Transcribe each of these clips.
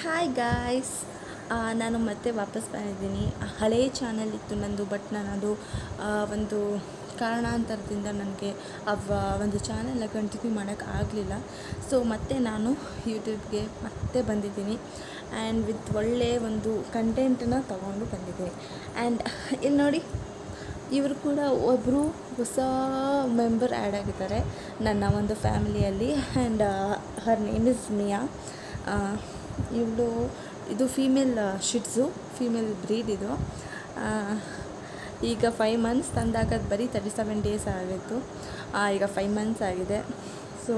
hi guys ನಾನು ಮತ್ತೆ ವಾಪಸ್ ಬಂದಿದ್ದೀನಿ ಹಳೆಯ ಚಾನಲ್ ಇತ್ತು ನಂದು ಬಟ್ ನಾನು ಅದು ಆ, ಒಂದು ಕಾರಣಾಂತರದಿಂದ ನನಗೆ ಅವ ಒಂದು ಚಾನಲ್ನ ಕಂಟಿನ್ಯೂ ಮಾಡೋಕ್ಕೆ ಆಗಲಿಲ್ಲ ಸೊ ಮತ್ತೆ ನಾನು ಯೂಟ್ಯೂಬ್ಗೆ ಮತ್ತೆ ಬಂದಿದ್ದೀನಿ ಆ್ಯಂಡ್ ವಿತ್ ಒಳ್ಳೆಯ ಒಂದು ಕಂಟೆಂಟನ್ನು ತಗೊಂಡು ಬಂದಿದ್ದೀನಿ ಆ್ಯಂಡ್ ಇಲ್ಲಿ ನೋಡಿ ಇವರು ಕೂಡ ಒಬ್ಬರು ಹೊಸ ಮೆಂಬರ್ ಆ್ಯಡ್ ಆಗಿದ್ದಾರೆ ನನ್ನ ಒಂದು ಫ್ಯಾಮಿಲಿಯಲ್ಲಿ and her name is Mia ಇವಳು ಇದು ಫೀಮೇಲ್ ಶಿಟ್ಸು ಫೀಮೇಲ್ ಬ್ರೀಡ್ ಇದು ಆ, ಈಗ ಫೈವ್ ಮಂತ್ಸ್ ತಂದಾಗದು ಬರೀ ತರ್ಟಿ ಸೆವೆನ್ ಡೇಸ್ ಆಗಿತ್ತು ಆ, ಈಗ ಫೈವ್ ಮಂತ್ಸ್ ಆಗಿದೆ ಸೊ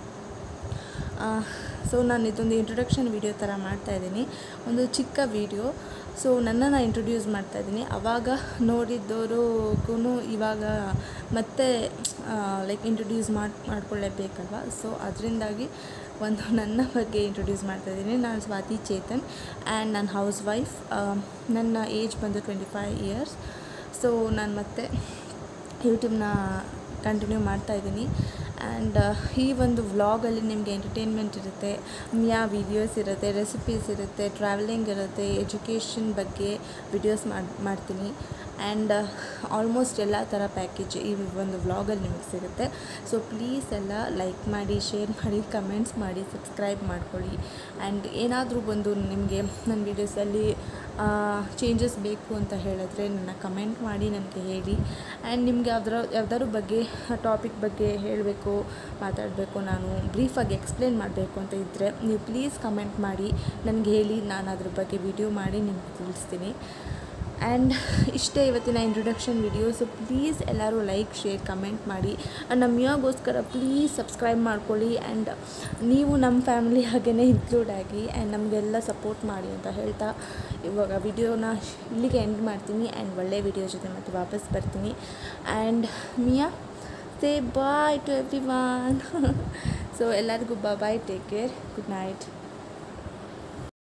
ಸೊ ನಾನು ಇದೊಂದು ಇಂಟ್ರೊಡಕ್ಷನ್ ವಿಡಿಯೋ ಥರ ಮಾಡ್ತಾಯಿದ್ದೀನಿ ಒಂದು ಚಿಕ್ಕ ವಿಡಿಯೋ ಸೊ ನನ್ನನ್ನು ಇಂಟ್ರೊಡ್ಯೂಸ್ ಮಾಡ್ತಾಯಿದ್ದೀನಿ ಆವಾಗ ನೋಡಿದ್ದವ್ರಿಗೂ ಇವಾಗ ಮತ್ತೆ ಲೈಕ್ ಇಂಟ್ರೊಡ್ಯೂಸ್ ಮಾಡಿ ಮಾಡ್ಕೊಳ್ಳೇಬೇಕಲ್ವ ಸೊ ಅದರಿಂದಾಗಿ ಒಂದು ನನ್ನ ಬಗ್ಗೆ ಇಂಟ್ರೊಡ್ಯೂಸ್ ಮಾಡ್ತಾಯಿದ್ದೀನಿ ನಾನು ಸ್ವಾತಿ ಚೇತನ್ ಆ್ಯಂಡ್ ನನ್ನ ಹೌಸ್ ವೈಫ್ ನನ್ನ ಏಜ್ ಬಂದು ಟ್ವೆಂಟಿ ಫೈವ್ ಇಯರ್ಸ್ ಸೊ ನಾನು ಮತ್ತೆ ಯೂಟ್ಯೂಬ್ನ ಕಂಟಿನ್ಯೂ ಮಾಡ್ತಾಯಿದ್ದೀನಿ ಆ್ಯಂಡ್ ಈ ಒಂದು ವ್ಲಾಗಲ್ಲಿ ನಿಮಗೆ ಎಂಟರ್ಟೈನ್ಮೆಂಟ್ ಇರುತ್ತೆ ಮಿಯಾ ವೀಡಿಯೋಸ್ ಇರುತ್ತೆ ರೆಸಿಪೀಸ್ ಇರುತ್ತೆ ಟ್ರಾವೆಲಿಂಗ್ ಇರುತ್ತೆ ಎಜುಕೇಷನ್ ಬಗ್ಗೆ ವಿಡಿಯೋಸ್ ಮಾಡಿ ಮಾಡ್ತೀನಿ ಆ್ಯಂಡ್ ಆಲ್ಮೋಸ್ಟ್ ಎಲ್ಲ ಥರ ಪ್ಯಾಕೇಜ್ ಈ ಒಂದು ವ್ಲಾಗಲ್ಲಿ ನಿಮಗೆ ಸಿಗುತ್ತೆ ಸೊ ಪ್ಲೀಸ್ ಎಲ್ಲ ಲೈಕ್ ಮಾಡಿ ಶೇರ್ ಮಾಡಿ ಕಮೆಂಟ್ಸ್ ಮಾಡಿ ಸಬ್ಸ್ಕ್ರೈಬ್ ಮಾಡ್ಕೊಳ್ಳಿ ಆ್ಯಂಡ್ ಏನಾದರೂ ಒಂದು ನಿಮಗೆ ನನ್ನ ವೀಡಿಯೋಸಲ್ಲಿ ಚೇಂಜಸ್ ಬೇಕು ಅಂತ ಹೇಳಿದ್ರೆ ನನ್ನ ಕಮೆಂಟ್ ಮಾಡಿ ನನಗೆ ಹೇಳಿ ಆ್ಯಂಡ್ ನಿಮ್ಗೆ ಯಾವ್ದಾರ ಯಾವ್ದಾದ್ರು ಬಗ್ಗೆ ಟಾಪಿಕ್ ಬಗ್ಗೆ ಹೇಳಬೇಕು ಮಾತಾಡಬೇಕು ನಾನು ಬ್ರೀಫಾಗಿ ಎಕ್ಸ್ಪ್ಲೇನ್ ಮಾಡಬೇಕು ಅಂತ ಇದ್ದರೆ ನೀವು ಪ್ಲೀಸ್ ಕಮೆಂಟ್ ಮಾಡಿ ನನಗೆ ಹೇಳಿ ನಾನು ಅದ್ರ ಬಗ್ಗೆ ವಿಡಿಯೋ ಮಾಡಿ ನಿಮ್ಗೆ ತಿಳಿಸ್ತೀನಿ ಆ್ಯಂಡ್ ಇಷ್ಟೇ ಇವತ್ತಿನ ಇಂಟ್ರೊಡಕ್ಷನ್ ವಿಡಿಯೋ ಸೊ ಪ್ಲೀಸ್ ಎಲ್ಲರೂ ಲೈಕ್ ಶೇರ್ ಕಮೆಂಟ್ ಮಾಡಿ ಆ್ಯಂಡ್ ನಮ್ಮ ಮಿಯಾಗೋಸ್ಕರ ಪ್ಲೀಸ್ ಸಬ್ಸ್ಕ್ರೈಬ್ ಮಾಡ್ಕೊಳ್ಳಿ ಆ್ಯಂಡ್ ನೀವು ನಮ್ಮ ಫ್ಯಾಮಿಲಿ ಹಾಗೇ ಇನ್ಕ್ಲೂಡ್ ಆಗಿ ಆ್ಯಂಡ್ ನಮಗೆಲ್ಲ ಸಪೋರ್ಟ್ ಮಾಡಿ ಅಂತ ಹೇಳ್ತಾ ಇವಾಗ ವಿಡಿಯೋನ ಇಲ್ಲಿಗೆ ಎಂಡ್ ಮಾಡ್ತೀನಿ ಆ್ಯಂಡ್ ಒಳ್ಳೆ ವಿಡಿಯೋ ಜೊತೆ ಮತ್ತೆ ವಾಪಸ್ ಬರ್ತೀನಿ and Mia say bye to everyone so ಎಲ್ಲರಿಗೂ bye take care good night